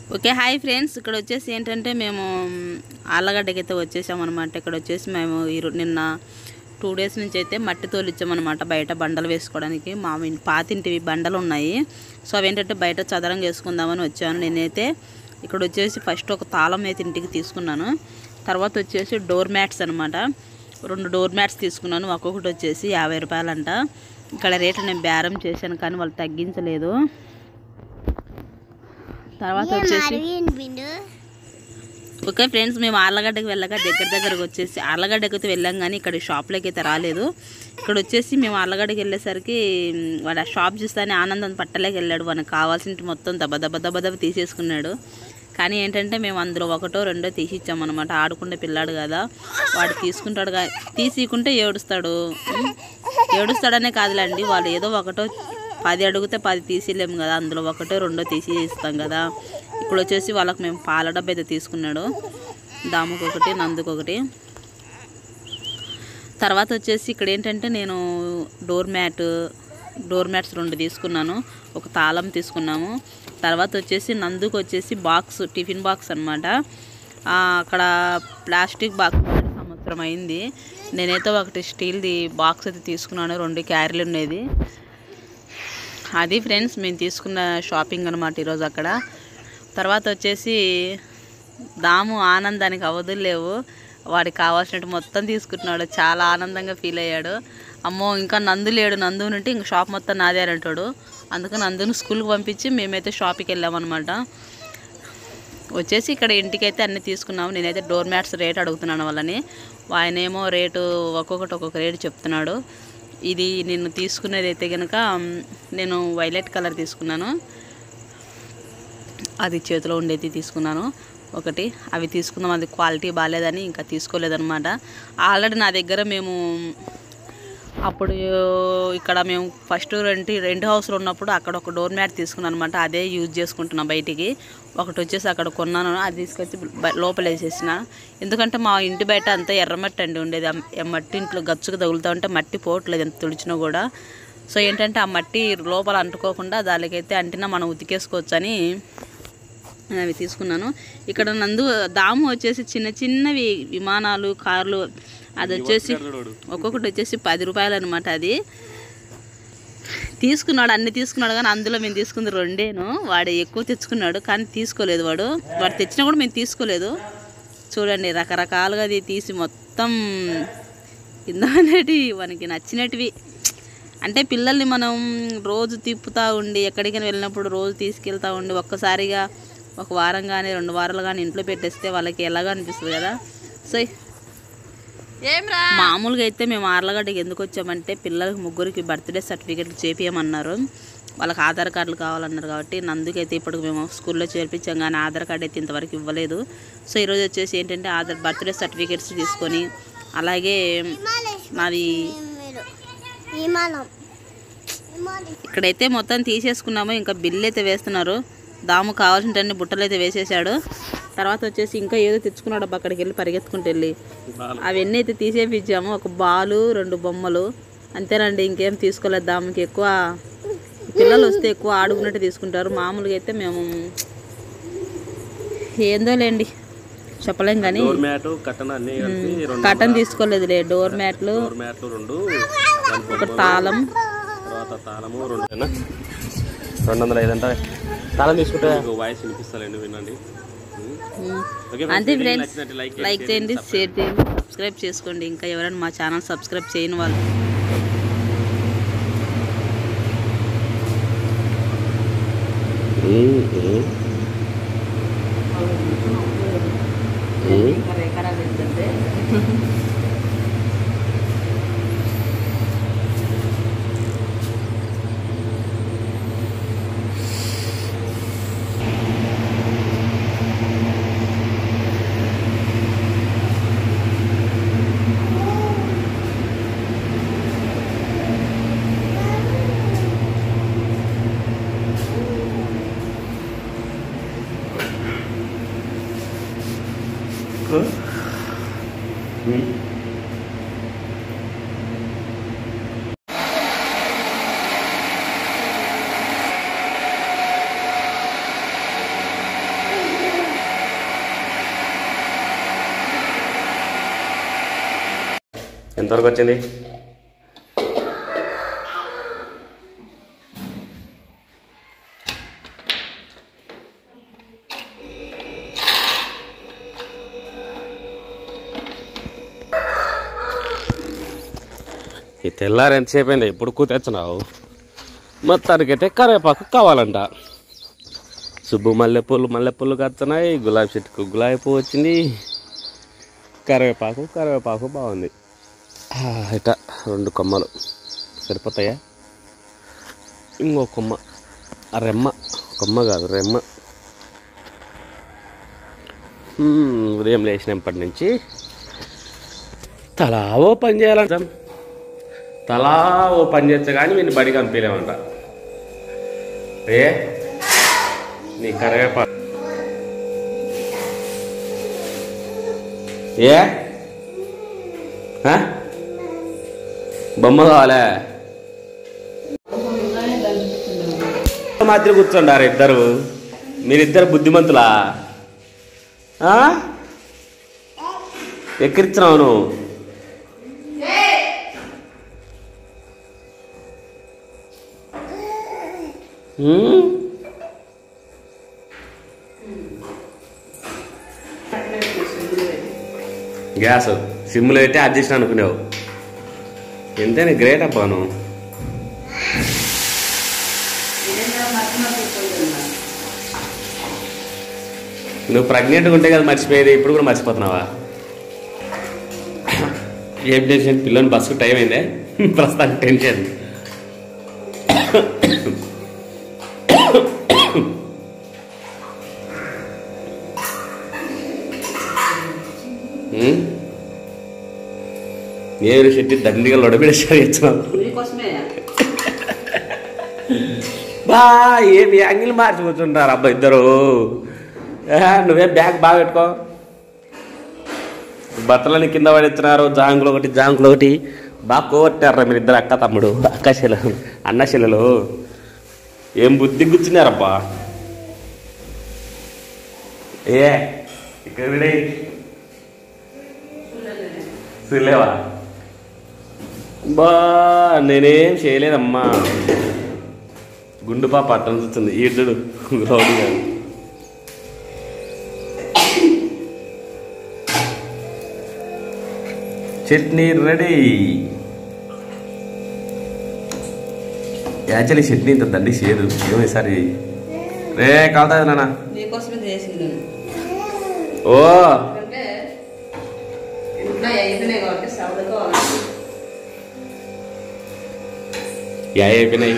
Okay hi friends ఇక్కడ వచ్చేసి ఏంటంటే మేము ఆళ్ళగడ్డకి అయితే వచ్చేసామన్నమాట ఇక్కడ వచ్చేసి మేము ఈరో నిన్న టూ డేస్ నుంచి అయితే మట్టి తోలిచ్చామన్నమాట బయట బండలు వేసుకోవడానికి మా ఇన్- పాతింటివి బండలు ఉన్నాయి సో అవి ఏంటంటే బయట చదరం వేసుకుందామని వచ్చాను నేనైతే ఇక్కడ వచ్చేసి ఫస్ట్ ఒక తాళం అయితే ఇంటికి తీసుకున్నాను తర్వాత వచ్చేసి డోర్ మ్యాట్స్ అనమాట రెండు డోర్ మ్యాట్స్ తీసుకున్నాను ఒక్కొక్కటి వచ్చేసి యాభై రూపాయలంట ఇక్కడ రేట్లు నేను బేరం చేశాను కానీ వాళ్ళు తగ్గించలేదు తర్వాత వచ్చేసి ఓకే ఫ్రెండ్స్ మేము ఆర్లగడ్డకి వెళ్ళగా దగ్గర దగ్గరకు వచ్చేసి ఆర్లగడ్డకి అయితే వెళ్ళాం కానీ ఇక్కడ షాప్లోకి అయితే రాలేదు ఇక్కడ వచ్చేసి మేము ఆర్లగడ్డకి వెళ్ళేసరికి మ్, వాడు ఆ షాప్ చూస్తానే ఆనందం పట్టలేక వెళ్ళాడు మనకు కావాల్సిన మొత్తం దెబ్బ దెబ్బ దెబ్బ దెబ్బ తీసేసుకున్నాడు కానీ ఏంటంటే మేము అందులో ఒకటో రెండో తీసి ఇచ్చామన్నమాట ఆడుకుంటే పిల్లాడు కదా వాడు తీసుకుంటాడు కా తీసికుంటే ఏడుస్తాడు మ్, ఏడుస్తాడనే కాదులేండి వాళ్ళు ఏదో ఒకటో పది అడిగితే పది తీసిలేము కదా అందులో ఒకటో రెండో తీసి ఇస్తాం కదా ఇప్పుడు వచ్చేసి వాళ్ళకి మేము పాల డబ్బా అయితే తీసుకున్నాడు దాముకు ఒకటి నందుకు ఒకటి తర్వాత వచ్చేసి ఇక్కడ ఏంటంటే నేను డోర్ మ్యాట్ డోర్ మ్యాట్స్ రెండు తీసుకున్నాను ఒక తాళం తీసుకున్నాము తర్వాత వచ్చేసి నందుకు వచ్చేసి బాక్స్ టిఫిన్ బాక్స్ అనమాట అక్కడ ప్లాస్టిక్ బాక్స్ వాడి సంవత్సరం అయింది నేనైతే ఒకటి స్టీల్ది బాక్స్ అయితే తీసుకున్నాను రెండు క్యారీలు ఉండేది అది ఫ్రెండ్స్ మేము తీసుకున్న షాపింగ్ అనమాట ఈరోజు అక్కడ తర్వాత వచ్చేసి దాము ఆనందానికి అవధులు లేవు వాడికి కావాల్సినట్టు మొత్తం తీసుకుంటున్నాడు చాలా ఆనందంగా ఫీల్ అయ్యాడు అమ్మో ఇంకా నందు లేడు నందు ఉంటే ఇంక షాప్ మొత్తం నాదే అని అంటాడు అందుకని నందుని స్కూల్కి పంపించి మేమైతే షాప్కి వెళ్ళామన్నమాట వచ్చేసి ఇక్కడ ఇంటికైతే అన్ని తీసుకున్నాము నేనైతే డోర్ మ్యాట్స్ రేట్ అడుగుతున్నాను వాళ్ళని ఆయన ఏమో రేటు ఒక్కొక్కటి ఒక్కొక్క రేటు చెప్తున్నాడు ఇది నేను తీసుకునేది అయితే కనుక మ్, నేను వైలెట్ కలర్ తీసుకున్నాను అది చేతిలో ఉండేది తీసుకున్నాను ఒకటి అవి తీసుకుందాం అది క్వాలిటీ బాగాలేదని ఇంకా తీసుకోలేదన్నమాట ఆల్రెడీ నా దగ్గర మేము అప్పుడు ఇక్కడ మేము ఫస్ట్ రెంట్ రెంట్ హౌస్లో ఉన్నప్పుడు అక్కడ ఒక డోర్ మ్యాట్ తీసుకున్నాను అనమాట అదే యూజ్ చేసుకుంటున్నా బయటికి ఒకటి వచ్చేసి అక్కడ కొన్నాను అది తీసుకొచ్చి బ- లోపల వేసేసిన ఎందుకంటే మా ఇంటి బయట అంతా ఎర్రమట్టి అండి ఉండేది ఆ ఎ- మట్టి ఇంట్లో గచ్చుకు తగులుతూ ఉంటే మట్టి పోవట్లేదు ఎంత తుడిచినా కూడా సో ఏంటంటే ఆ మట్టి లోపల అంటుకోకుండా దానికైతే అంటినా మనం ఉతికేసుకోవచ్చు అని నేను అవి తీసుకున్నాను ఇక్కడ నందు దాము వచ్చేసి చిన్న చిన్నవి విమానాలు కార్లు అది వచ్చేసి ఒక్కొక్కటి వచ్చేసి పది రూపాయలు అనమాట అది తీసుకున్నాడు అన్ని తీసుకున్నాడు కానీ అందులో మేము తీసుకుంది రెండేను వాడు ఎక్కువ తెచ్చుకున్నాడు కానీ తీసుకోలేదు వాడు వాడు తెచ్చినా కూడా మేము తీసుకోలేదు చూడండి రకరకాలుగా అది తీసి మొత్తం కింద అనేటివి మనకి నచ్చినటివి అంటే పిల్లల్ని మనం రోజు తిప్పుతూ ఉండి ఎక్కడికైనా వెళ్ళినప్పుడు రోజు తీసుకెళ్తూ ఉండి ఒక్కసారిగా ఒక వారం కానీ రెండు వారాలు కానీ ఇంట్లో పెట్టేస్తే వాళ్ళకి ఎలాగో అనిపిస్తుంది కదా సో ఏమ్రా మామూలుగా అయితే మేము ఆర్లగడ్డకి ఎందుకు వచ్చామంటే పిల్లలకి ముగ్గురికి బర్త్డే సర్టిఫికెట్లు చేపియమన్నారు వాళ్ళకి ఆధార్ కార్డులు కావాలన్నారు కాబట్టి నందుకైతే ఇప్పుడు మేము స్కూల్లో చేర్పించాం కానీ ఆధార్ కార్డు అయితే ఇంతవరకు ఇవ్వలేదు సో ఈరోజు వచ్చేసి ఏంటంటే ఆధార్ బర్త్డే సర్టిఫికెట్స్ తీసుకొని అలాగే నాది విమానం ఇక్కడైతే మొత్తం తీసేసుకున్నాము ఇంకా బిల్లు అయితే వేస్తున్నారు దాము కావాల్సినన్ని బుట్టలు అయితే వేసేసాడు తర్వాత వచ్చేసి ఇంకా ఏదో తెచ్చుకున్నాడు అబ్బా అక్కడికి వెళ్ళి పరిగెత్తుకుంటూ వెళ్ళి అవన్నీ అయితే తీసేపించాము ఒక బాలు రెండు బొమ్మలు అంతేనండి ఇంకేం తీసుకోలేదు దాముకి ఎక్కువ పిల్లలు వస్తే ఎక్కువ ఆడుకున్నట్టు తీసుకుంటారు మామూలుగా అయితే మేము ఏందో లేండి చెప్పలేం కానీ డోర్ మ్యాట్ కట్టన అన్ని కలిపి రెండు కటన్ తీసుకోలేదులే డోర్ మ్యాట్లు డోర్ మ్యాట్లు రెండు దాని ఒక తాళం తర్వాత తాళము రెండు రెండు వందల ఐదు అంటే తాళం తీసుకుంటే మీకు వాయిస్ వినిపిస్తాలండి వినండి ఉమ్. ఓకే అంతే ఫ్రెండ్స్ ఫ్రెండ్స్ నచ్చినట్టు లైక్ లైక్ చేయండి షేర్ చేయండి సబ్స్క్రైబ్ చేసుకోండి ఇంకా ఎవరైనా మా ఛానల్ సబ్స్క్రైబ్ చేయని వాళ్ళు ఎంతవరకు వచ్చింది ఈ తెల్లారి ఎంతసేపు అయింది ఎప్పుడు కూ తెచ్చినావు మొత్తానికైతే కరివేపాకు కావాలంట సుబ్బు మల్లెపూలు మల్లెపూలు కడుతున్నాయి గులాబీ చెట్టుకు గులాబీ పువ్వు వచ్చింది కరివేపాకు కరివేపాకు బాగుంది ఆ, ఇట రెండు కొమ్మలు సరిపోతాయా ఇంకో కొమ్మ ఆ రెమ్మ కొమ్మ కాదు రెమ్మ హ్మ్, ఉదయం లేచినప్పటి నుంచి తలా ఓ పని చేయాలంట తలా ఓ పని చేస్తే కానీ వీడిని బడి కనిపించలేమంట ఏ నీ కరివేపాకు ఏ ఆ? బొమ్మ కావాలా మాత్రం కూర్చోండారు ఇద్దరు మీరిద్దరు బుద్ధిమంతులా ఆ? ఎక్కిరిచ్చినావు నువ్వు హ్మ్? గ్యాస్ సిమ్లో పెట్టి అడ్జస్ట్ అనుకునేవు ఎంతైనా గ్రేట్ అబ్బా నువ్వు నువ్వు ప్రెగ్నెంట్గా ఉంటే కదా మర్చిపోయేది ఇప్పుడు కూడా మర్చిపోతున్నావా ఏం టెన్షన్ పిల్లని బస్సు టైం అయిందే ప్రస్తుతానికి టెన్షన్ ఉమ్? నేను చెట్టి దండిగా లొడబిడేసారి ఇచ్చినావు మీకోసమే బా ఏమి యాంగిల్ మార్చి కూర్చుంటారు అబ్బా ఇద్దరు ఆహా, నువ్వే బ్యాగ్ బాగా పెట్టుకో బట్టలని కింద పడెత్తున్నారు జాంకులు ఒకటి జాంకులు ఒకటి బాగా కోట్టారా మీరు ఇద్దరు అక్క తమ్ముడు అక్క శిలలు అన్న శిలలు ఏం బుద్ధి కూర్చున్నారబ్బా ఏ ఇక్కడ విడే చూడలేవా బా నేనేం చేయలేదమ్మా గుండు పాప అట్టం చూస్తుంది ఈడ్చుడు రౌడీ గారు చట్నీ రెడీ యాక్చువల్లీ చట్నీ ఇంత దండి చేయదు ఏమో ఈసారి రే కావుతా నాన్న నీకోసమే చేసింది ఓ ఎందుకంటే ఇంట్లో అయిపోయినాయి కాబట్టి సవదగా యా అయిపోయినాయి